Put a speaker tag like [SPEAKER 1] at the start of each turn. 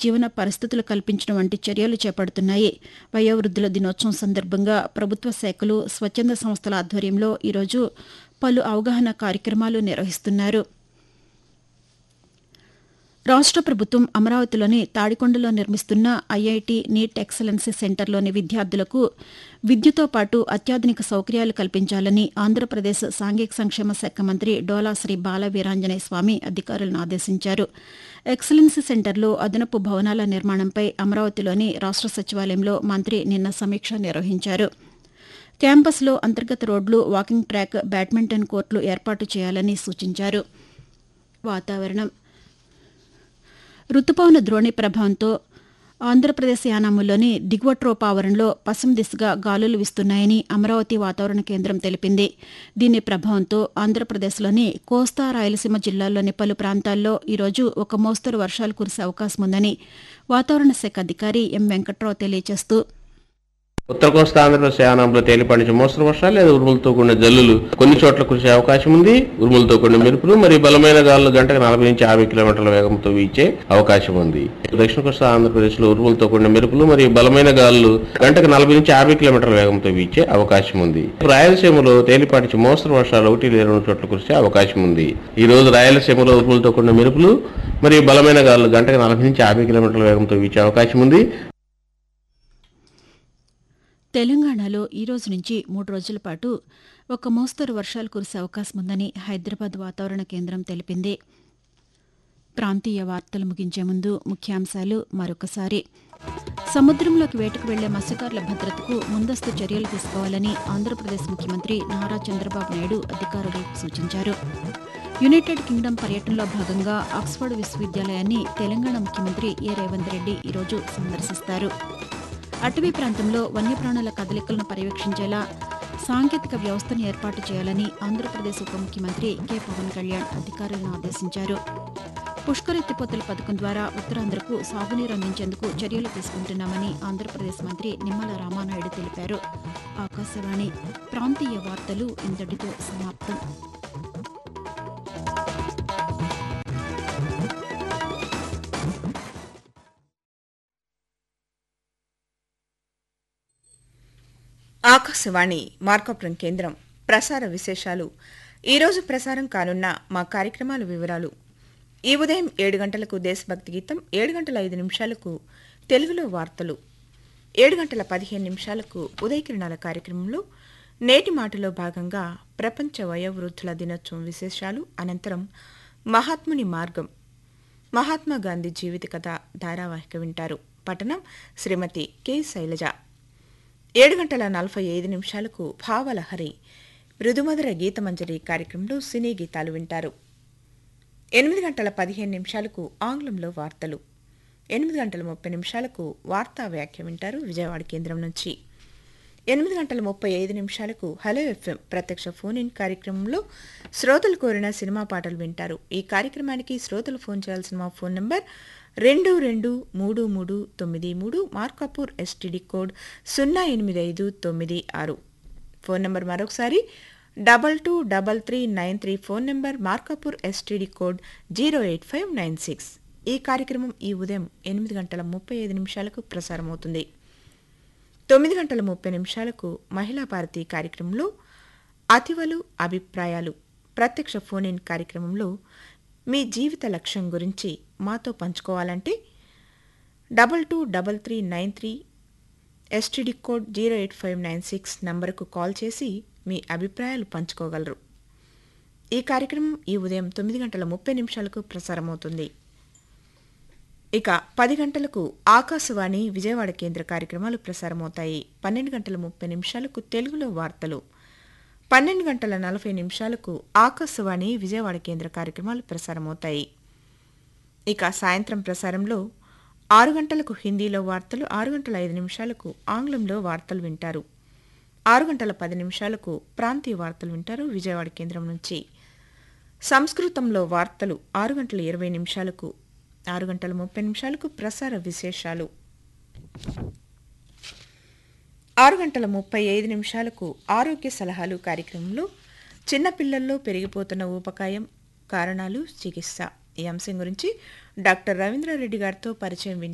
[SPEAKER 1] జీవన పరిస్థితులు కల్పించడం వంటి చర్యలు చేపడుతున్నాయి వయోవృద్ధుల దినోత్సవం సందర్భంగా ప్రభుత్వ శాఖలు స్వచ్ఛంద సంస్థల ఆధ్వర్యంలో ఈరోజు పలు అవగాహన కార్యక్రమాలు నిర్వహిస్తున్నారు రాష్ట్ర ప్రభుత్వం అమరావతిలోని తాడికొండలో నిర్మిస్తున్న ఐఐటి నీట్ ఎక్సలెన్సీ సెంటర్లోని విద్యార్థులకు విద్యతో పాటు అత్యాధునిక సౌకర్యాలు కల్పించాలని ఆంధ్రప్రదేశ్ సాంఘిక సంక్షేమ శాఖ మంత్రి డోలా శ్రీ బాల వీరాంజనేయ స్వామి అధికారులను ఆదేశించారు ఎక్సలెన్సీ సెంటర్లో అదనపు భవనాల నిర్మాణంపై అమరావతిలోని రాష్ట్ర సచివాలయంలో మంత్రి నిన్న సమీక్ష నిర్వహించారు క్యాంపస్లో అంతర్గత రోడ్లు వాకింగ్ ట్రాక్ బ్యాడ్మింటన్ కోర్టులు ఏర్పాటు చేయాలని సూచించారు వాతావరణం రుతుపవన ద్రోణి ప్రభావంతో ఆంధ్రప్రదేశ్ యానాములోని దిగువ ట్రోపావరణలో పశ్చిమ దిశగా గాలులు వీస్తున్నాయని అమరావతి వాతావరణ కేంద్రం తెలిపింది దీని ప్రభావంతో ఆంధ్రప్రదేశ్లోని కోస్తా రాయలసీమ జిల్లాల్లోని పలు ప్రాంతాల్లో ఈరోజు ఒక మోస్తరు వర్షాలు కురిసే అవకాశం ఉందని వాతావరణ శాఖ అధికారి ఎం వెంకట్రావు తెలియజేస్తూ
[SPEAKER 2] ఉత్తర కోస్తా ఆంధ్రప్రదేశ్ యానాంలో తేలిపాటి నుంచి మోస్తరు వర్షాలు లేదా ఉరుములతో కూడిన జల్లులు కొన్ని చోట్ల కురిసే అవకాశం ఉంది ఉరుములతో కూడిన మెరుపులు మరియు బలమైన గాలులు గంటకు నలభై నుంచి యాభై కిలోమీటర్ల వేగంతో వీచే అవకాశం ఉంది దక్షిణ కోస్తా ఆంధ్రప్రదేశ్ లో ఉరుములతో కూడిన మెరుపులు మరియు బలమైన గాలులు గంటకు నలభై నుంచి యాభై కిలోమీటర్ల వేగంతో వీచే అవకాశం ఉంది రాయలసీమలో తేలిపాటి నుంచి మోస్తరు వర్షాలు ఒకటి లేదా రెండు చోట్ల కురిసే అవకాశం ఉంది ఈ రోజు రాయలసీమలో ఉరుములతో కూడిన మెరుపులు మరియు బలమైన గాలులు గంటకు నలభై నుంచి యాభై కిలోమీటర్ల వేగంతో వీచే అవకాశం ఉంది
[SPEAKER 1] తెలంగాణలో ఈ రోజు నుంచి మూడు రోజుల పాటు ఒక మోస్తరు వర్షాలు కురిసే అవకాశం ఉందని హైదరాబాద్ వాతావరణ కేంద్రం తెలిపింది ప్రాంతీయ వార్తలు ముగించే ముందు ముఖ్యాంశాలు మరొకసారి సముద్రంలోకి వేటకు వెళ్లే మత్స్యకారుల భద్రతకు ముందస్తు చర్యలు తీసుకోవాలని ఆంధ్రప్రదేశ్ ముఖ్యమంత్రి నారా చంద్రబాబు నాయుడు అధికారులకు సూచించారు యునైటెడ్ కింగ్డమ్ పర్యటనలో భాగంగా ఆక్స్ఫర్డ్ విశ్వవిద్యాలయాన్ని తెలంగాణ ముఖ్యమంత్రి ఏ రేవంత్ రెడ్డి ఈరోజు సందర్శిస్తారు అటవీ ప్రాంతంలో వన్యప్రాణుల కదలికలను పర్యవేక్షించేలా సాంకేతిక వ్యవస్థను ఏర్పాటు చేయాలని ఆంధ్రప్రదేశ్ ఉప ముఖ్యమంత్రి కె పవన్ కళ్యాణ్ అధికారులను ఆదేశించారు పుష్కర్ ఎత్తిపోతల పథకం ద్వారా ఉత్తరాంధ్రకు సాగునీరు అందించేందుకు చర్యలు తీసుకుంటున్నామని ఆంధ్రప్రదేశ్ మంత్రి నిమ్మల రామానాయుడు తెలిపారు ఆకాశవాణి ప్రాంతీయ వార్తలు ఇంతటితో సమాప్తం
[SPEAKER 3] ఆకాశవాణి మార్కాపురం కేంద్రం ప్రసార విశేషాలు ఈరోజు ప్రసారం కానున్న మా కార్యక్రమాల వివరాలు ఈ ఉదయం ఏడు గంటలకు దేశభక్తి గీతం ఏడు గంటల ఐదు నిమిషాలకు తెలుగులో వార్తలు ఏడు గంటల పదిహేను నిమిషాలకు ఉదయకిరణాల కార్యక్రమంలో నేటి మాటలో భాగంగా ప్రపంచ వయోవృద్ధుల దినోత్సవం విశేషాలు అనంతరం మహాత్ముని మార్గం మహాత్మా గాంధీ జీవిత కథ ధారావాహిక వింటారు పఠనం శ్రీమతి కె శైలజ ఏడు గంటల నలభై ఐదు నిమిషాలకు భావలహరి మృదుమధుర గీతమంజరి కార్యక్రమంలో సినీ గీతాలు వింటారు ఎనిమిది గంటల పదిహేను నిమిషాలకు ఆంగ్లంలో వార్తలు ఎనిమిది గంటల ముప్పై నిమిషాలకు వార్తా వ్యాఖ్య వింటారు విజయవాడ కేంద్రం నుంచి ఎనిమిది గంటల ముప్పై ఐదు నిమిషాలకు హలో ఎఫ్ఎం ప్రత్యక్ష ఫోన్ ఇన్ కార్యక్రమంలో శ్రోతలు కోరిన సినిమా పాటలు వింటారు ఈ కార్యక్రమానికి శ్రోతలు ఫోన్ చేయాల్సిన మా ఫోన్ నంబర్ రెండు రెండు మూడు మూడు తొమ్మిది మూడు మార్కాపూర్ ఎస్టీడీ కోడ్ సున్నా ఎనిమిది ఐదు తొమ్మిది ఆరు ఫోన్ నంబర్ మరొకసారి double two double three nine three phone number Markapur S T D code zero eight five nine six ఈ కార్యక్రమం ఈ ఉదయం ఎనిమిది గంటల ముప్పై ఐదు నిమిషాలకు ప్రసారమవుతుంది తొమ్మిది గంటల ముప్పై నిమిషాలకు మహిళా భారతి కార్యక్రమంలో అతివలు అభిప్రాయాలు ప్రత్యక్ష ఫోన్ ఇన్ కార్యక్రమంలో మీ జీవిత లక్ష్యం గురించి మాతో పంచుకోవాలంటే double two double three nine three S T D code zero eight five nine six నంబరుకు కాల్ చేసి మీ అభిప్రాయాలు పంచుకోగలరు ఈ కార్యక్రమం ఈ ఉదయం తొమ్మిది గంటల ముప్పై నిమిషాలకు ప్రసారమవుతుంది ఇక పది గంటలకు ఆకాశవాణి విజయవాడ కేంద్ర కార్యక్రమాలు ప్రసారమవుతాయి పన్నెండు గంటల ముప్పై నిమిషాలకు తెలుగులో వార్తలు పన్నెండు గంటల నలభై నిమిషాలకు ఆకాశవాణి విజయవాడ కేంద్ర కార్యక్రమాలు ప్రసారమవుతాయి ఇక సాయంత్రం ప్రసారంలో ఆరు గంటలకు హిందీలో వార్తలు ఆరు గంటల ఐదు నిమిషాలకు ఆంగ్లంలో వార్తలు వింటారు ఆరు గంటల పది నిమిషాలకు ప్రాంతీయ వార్తలు వింటారు విజయవాడ కేంద్రం నుంచి సంస్కృతంలో వార్తలు ఆరు గంటల ఇరవై నిమిషాలకు ఆరు గంటల ముప్పై నిమిషాలకు ప్రసార విశేషాలు ఆరు గంటల ముప్పై ఐదు నిమిషాలకు ఆరోగ్య సలహాలు కార్యక్రమంలో చిన్నపిల్లల్లో పెరిగిపోతున్న ఊపకాయం కారణాలు చికిత్స ఈ అంశం గురించి డాక్టర్ రవీంద్రారెడ్డి గారితో పరిచయం వింటారు